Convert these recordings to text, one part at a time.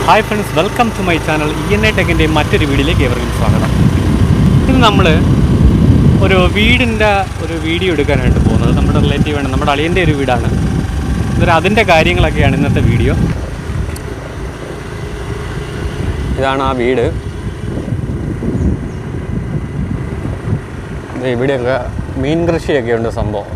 hi friends welcome to my channel E N I ടെക്കിൻ്റെ മറ്റൊരു വീഡിയോയിലേക്ക് ഏവർക്കും സ്വാഗതം ഇന്ന് നമ്മൾ ഒരു വീടിൻ്റെ ഒരു വീഡിയോ എടുക്കാനായിട്ട് പോകുന്നത് നമ്മുടെ റിലേറ്റീവാണ് നമ്മുടെ അളിയൻ്റെ ഒരു വീടാണ് അന്നേരം അതിൻ്റെ കാര്യങ്ങളൊക്കെയാണ് ഇന്നത്തെ വീഡിയോ ഇതാണ് ആ വീട് ദേ ഇവിടെയൊക്കെ മീൻ കൃഷിയൊക്കെ ഉണ്ട് സംഭവം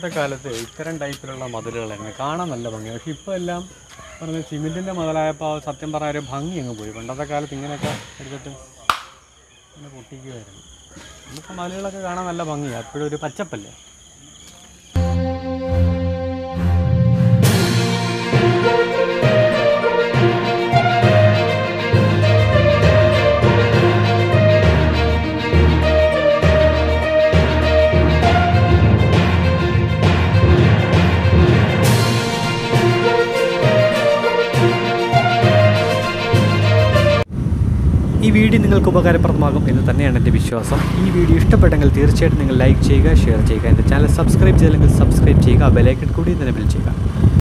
പണ്ടത്തെ കാലത്ത് ഇത്തരം ടൈപ്പിലുള്ള മതിലുകളായിരുന്നു കാണാൻ നല്ല ഭംഗിയാണ് പക്ഷെ ഇപ്പോൾ എല്ലാം പറഞ്ഞ സിമെൻറ്റിൻ്റെ മതിലായപ്പോൾ സത്യം പറഞ്ഞ ഒരു ഭംഗി അങ്ങ് പോയി പണ്ടത്തെ കാലത്ത് ഇങ്ങനെയൊക്കെ എടുത്തിട്ട് ഇങ്ങനെ പൊട്ടിക്കുമായിരുന്നു ഇന്നിപ്പോൾ മതിലുകളൊക്കെ കാണാൻ നല്ല ഭംഗിയാണ് എപ്പോഴും ഒരു പച്ചപ്പല്ലേ ഈ വീഡിയോ നിങ്ങൾക്ക് ഉപകാരപ്രദമാകും എന്ന് തന്നെയാണ് എൻ്റെ വിശ്വാസം ഈ വീഡിയോ ഇഷ്ടപ്പെട്ടെങ്കിൽ തീർച്ചയായിട്ടും നിങ്ങൾ ലൈക്ക് ചെയ്യുക ഷെയർ ചെയ്യുക എൻ്റെ ചാനൽ സബ്സ്ക്രൈബ് ചെയ്തില്ലെങ്കിൽ സബ്സ്ക്രൈബ് ചെയ്യുക ബെലൈക്കൺ കൂടി നിലവിൽ ചെയ്യുക